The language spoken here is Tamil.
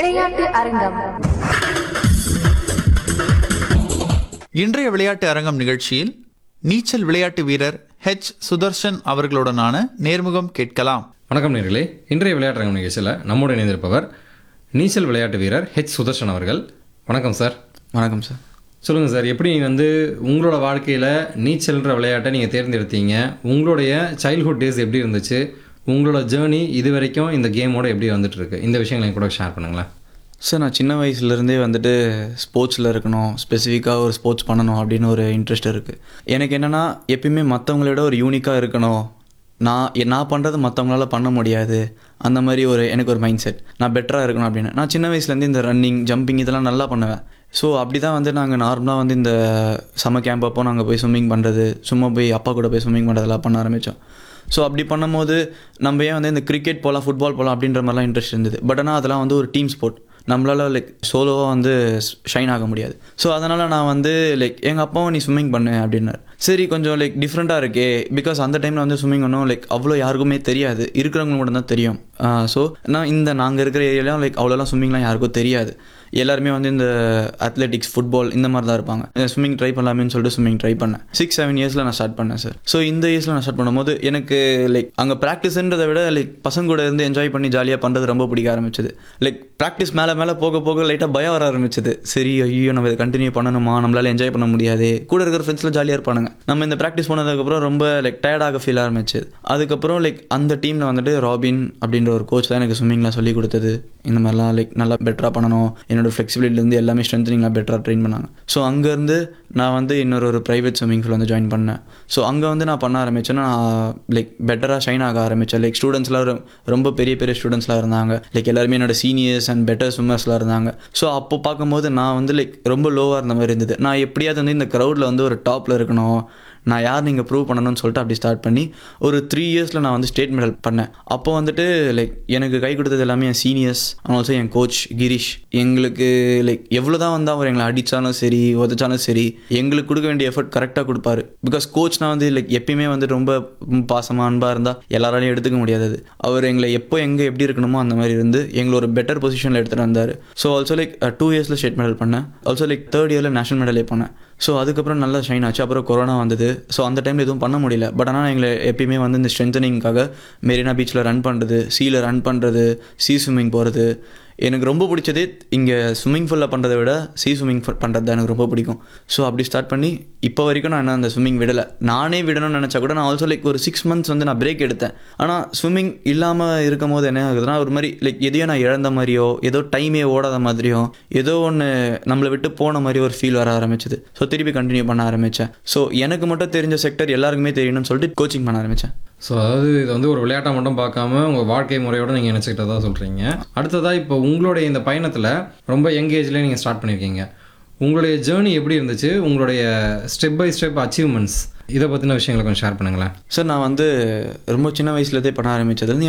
விளையாட்டு அரங்கம் இன்றைய விளையாட்டு அரங்கம் நிகழ்ச்சியில் நீச்சல் விளையாட்டு வீரர் ஹெச் சுதர்ஷன் அவர்களுடனான நேர்முகம் கேட்கலாம் வணக்கம் நேர்களே இன்றைய விளையாட்டு நிகழ்ச்சியில் நம்மோடு இணைந்திருப்பவர் நீச்சல் விளையாட்டு வீரர் ஹெச் சுதர்ஷன் அவர்கள் வணக்கம் சார் வணக்கம் சார் சொல்லுங்கள் சார் எப்படி வந்து உங்களோட வாழ்க்கையில் நீச்சல்ன்ற விளையாட்டை நீங்கள் தேர்ந்தெடுத்தீங்க உங்களுடைய சைல்ட்ஹுட் டேஸ் எப்படி இருந்துச்சு உங்களோட ஜேர்னி இது வரைக்கும் இந்த கேமோட எப்படி வந்துட்டு இருக்கு இந்த விஷயங்களை என் கூட ஷேர் பண்ணுங்களேன் சார் நான் சின்ன வயசுலேருந்தே வந்துட்டு ஸ்போர்ட்ஸில் இருக்கணும் ஸ்பெசிஃபிக்காக ஒரு ஸ்போர்ட்ஸ் பண்ணணும் அப்படின்னு ஒரு இன்ட்ரெஸ்ட் இருக்குது எனக்கு என்னென்னா எப்பயுமே மற்றவங்கள விட ஒரு யூனிக்காக இருக்கணும் நான் எ- நான் பண்ணுறது மற்றவங்களால பண்ண முடியாது அந்த மாதிரி ஒரு எனக்கு ஒரு மைண்ட் செட் நான் பெட்டராக இருக்கணும் அப்படின்னு நான் சின்ன வயசுலேருந்து இந்த ரன்னிங் ஜம்பிங் இதெல்லாம் நல்லா பண்ணுவேன் ஸோ அப்படி தான் வந்து நாங்கள் நார்மலாக வந்து இந்த சம்மர் கேம்ப் அப்போ நாங்கள் போய் ஸ்விம்மிங் பண்ணுறது சும்மா போய் அப்பா கூட போய் ஸ்விம்மிங் பண்ணுறதெல்லாம் பண்ண ஆரம்பித்தோம் ஸோ அப்படி பண்ணும்போது நம்ம ஏன் வந்து இந்த கிரிக்கெட் போகலாம் ஃபுட்பால் போகலாம் அப்படின்ற மாதிரிலாம் இன்ட்ரெஸ்ட் இருந்தது பட் ஆனால் அதெல்லாம் வந்து ஒரு டீம் ஸ்போர்ட் நம்மளால லைக் சோலோவாக வந்து ஷைன் ஆக முடியாது ஸோ அதனால் நான் வந்து லைக் எங்கள் அப்பாவும் நீ ஸ்விம்மிங் பண்ணு அப்படின்னாரு சரி கொஞ்சம் லைக் டிஃப்ரெண்ட்டாக இருக்கே பிகாஸ் அந்த டைமில் வந்து ஸ்விம்மிங் ஒன்றும் லைக் அவ்வளோ யாருக்குமே தெரியாது இருக்கிறவங்க மட்டும் தான் தெரியும் ஸோ நான் இந்த நாங்கள் இருக்கிற ஏரியாலாம் லைக் அவ்வளோலாம் ஸ்விம்மிங்லாம் யாருக்கும் தெரியாது எல்லாருமே வந்து இந்த அத்லெட்டிக்ஸ் ஃபுட்பால் இந்த மாதிரி தான் இருப்பாங்க ஸ்விம்மிங் ட்ரை பண்ணலாமேன்னு சொல்லிட்டு ஸ்விம்மிங் ட்ரை பண்ணேன் சிக்ஸ் செவன் இயர்ஸில் நான் ஸ்டார்ட் பண்ணேன் சார் ஸோ இந்த இயர்ஸில் நான் ஸ்டார்ட் பண்ணும்போது எனக்கு லைக் அங்கே ப்ராக்டிஸ்ன்றதை விட லைக் பசங்க கூட இருந்து என்ஜாய் பண்ணி ஜாலியாக பண்ணுறது ரொம்ப பிடிக்க ஆரம்பிச்சது லைக் ப்ராக்டிஸ் மேலே மேலே போக போக லைட்டாக பயம் வர ஆரம்பிச்சது சரி ஐயோ நம்ம இதை கண்டினியூ பண்ணணுமா நம்மளால என்ஜாய் பண்ண முடியாது கூட இருக்கிற ஃப்ரெண்ட்ஸ்லாம் ஜாலியாக இருப்பானுங்க நம்ம இந்த ப்ராக்டிஸ் பண்ணதுக்கப்புறம் ரொம்ப லைக் டயர்டாக ஃபீல் ஆரம்பிச்சது அதுக்கப்புறம் லைக் அந்த டீமில் வந்துட்டு ராபின் அப்படின்ற ஒரு கோச் தான் எனக்கு ஸ்விம்மிங்லாம் சொல்லி கொடுத்தது இந்த மாதிரிலாம் லைக் நல்லா பெட்டராக பண்ணணும் என்னோட ஃப்ளெக்சிபிலிட்டிலேருந்து எல்லாமே ஸ்ட்ரென்த்னிங்லாம் பெட்டராக ட்ரெயின் பண்ணாங்க ஸோ அங்கேருந்து நான் வந்து இன்னொரு ஒரு ப்ரைவேட் ஸ்விம்மிங் ஃபூல் வந்து ஜாயின் பண்ணேன் ஸோ அங்கே வந்து நான் பண்ண ஆரம்பிச்சேன்னா நான் லைக் பெட்டராக ஷைன் ஆக ஆரம்பித்தேன் லைக் ஸ்டூடெண்ட்ஸ்லாம் ரொம்ப பெரிய பெரிய ஸ்டூடெண்ட்ஸ்லாம் இருந்தாங்க லைக் எல்லாருமே என்னோட சீனியர்ஸ் அண்ட் பெட்டர் ஸ்விம்மர்ஸ்லாம் இருந்தாங்க ஸோ அப்போ பார்க்கும்போது நான் வந்து லைக் ரொம்ப லோவாக இருந்த மாதிரி இருந்தது நான் எப்படியாவது வந்து இந்த க்ரௌடில் வந்து ஒரு டாப்பில் இருக்கணும் நான் யார் நீங்கள் ப்ரூவ் பண்ணணும்னு சொல்லிட்டு அப்படி ஸ்டார்ட் பண்ணி ஒரு த்ரீ இயர்ஸில் நான் வந்து ஸ்டேட் மெடல் பண்ணேன் அப்போ வந்துட்டு லைக் எனக்கு கை கொடுத்தது எல்லாமே என் சீனியர்ஸ் ஆல்சோ என் கோச் கிரீஷ் எங்களுக்கு லைக் எவ்வளோ தான் வந்து அவர் எங்களை அடித்தாலும் சரி உதச்சாலும் சரி எங்களுக்கு கொடுக்க வேண்டிய எஃபர்ட் கரெக்டாக கொடுப்பாரு பிகாஸ் கோச்னா வந்து லைக் எப்பயுமே வந்து ரொம்ப பாசமாக அன்பாக இருந்தால் எல்லாராலையும் எடுத்துக்க முடியாது அது. அவர் எங்களை எப்போ எங்கே எப்படி இருக்கணுமோ அந்த மாதிரி இருந்து எங்களை ஒரு பெட்டர் பொசிஷனில் எடுத்துகிட்டு வந்தார் ஸோ ஆல்சோ லைக் டூ இயர்ஸில் ஸ்டேட் மெடல் பண்ணேன் ஆல்சோ லைக் தேர்ட் இயரில் நேஷனல் மெடலே பண்ணேன் ஸோ அதுக்கப்புறம் நல்லா ஷைன் ஆச்சு அப்புறம் கொரோனா வந்தது ஸோ அந்த டைமில் எதுவும் பண்ண முடியல பட் ஆனால் எங்களை எப்பயுமே வந்து இந்த ஸ்ட்ரென்தனிங்காக மெரினா பீச்சில் ரன் பண்ணுறது சீல ரன் பண்ணுறது சீ ஸ்விம்மிங் போகிறது எனக்கு ரொம்ப பிடிச்சதே இங்கே ஸ்விம்மிங் ஃபுல்லில் பண்ணுறதை விட சீ ஸ்விம்மிங் பண்ணுறது தான் எனக்கு ரொம்ப பிடிக்கும் ஸோ அப்படி ஸ்டார்ட் பண்ணி இப்போ வரைக்கும் நான் என்ன அந்த ஸ்விம்மிங் விடலை நானே விடணும்னு நினச்சா கூட நான் ஆல்சோ லைக் ஒரு சிக்ஸ் மந்த்ஸ் வந்து நான் பிரேக் எடுத்தேன் ஆனால் ஸ்விம்மிங் இல்லாமல் இருக்கும் போது என்ன ஆகுதுன்னா ஒரு மாதிரி லைக் எதையோ நான் இழந்த மாதிரியோ ஏதோ டைமே ஓடாத மாதிரியோ ஏதோ ஒன்று நம்மளை விட்டு போன மாதிரி ஒரு ஃபீல் வர ஆரம்பிச்சது ஸோ திருப்பி கண்டினியூ பண்ண ஆரம்பித்தேன் ஸோ எனக்கு மட்டும் தெரிஞ்ச செக்டர் எல்லாருக்குமே தெரியணும்னு சொல்லிட்டு கோச்சிங் பண்ண ஆரம்பித்தேன் ஸோ அதாவது இது வந்து ஒரு விளையாட்டை மட்டும் பார்க்காம உங்கள் வாழ்க்கை முறையோட நீங்கள் நினச்சிக்கிட்டதா சொல்கிறீங்க அடுத்ததாக இப்போ உங்களுடைய இந்த பயணத்தில் ரொம்ப யங் ஏஜ்லேயே நீங்கள் ஸ்டார்ட் பண்ணியிருக்கீங்க உங்களுடைய ஜேர்னி எப்படி இருந்துச்சு உங்களுடைய ஸ்டெப் பை ஸ்டெப் அச்சீவ்மெண்ட்ஸ் இதை பற்றின விஷயங்களை கொஞ்சம் ஷேர் பண்ணுங்களேன் சார் நான் வந்து ரொம்ப சின்ன வயசுலேருந்தே பண்ண ஆரம்பித்தது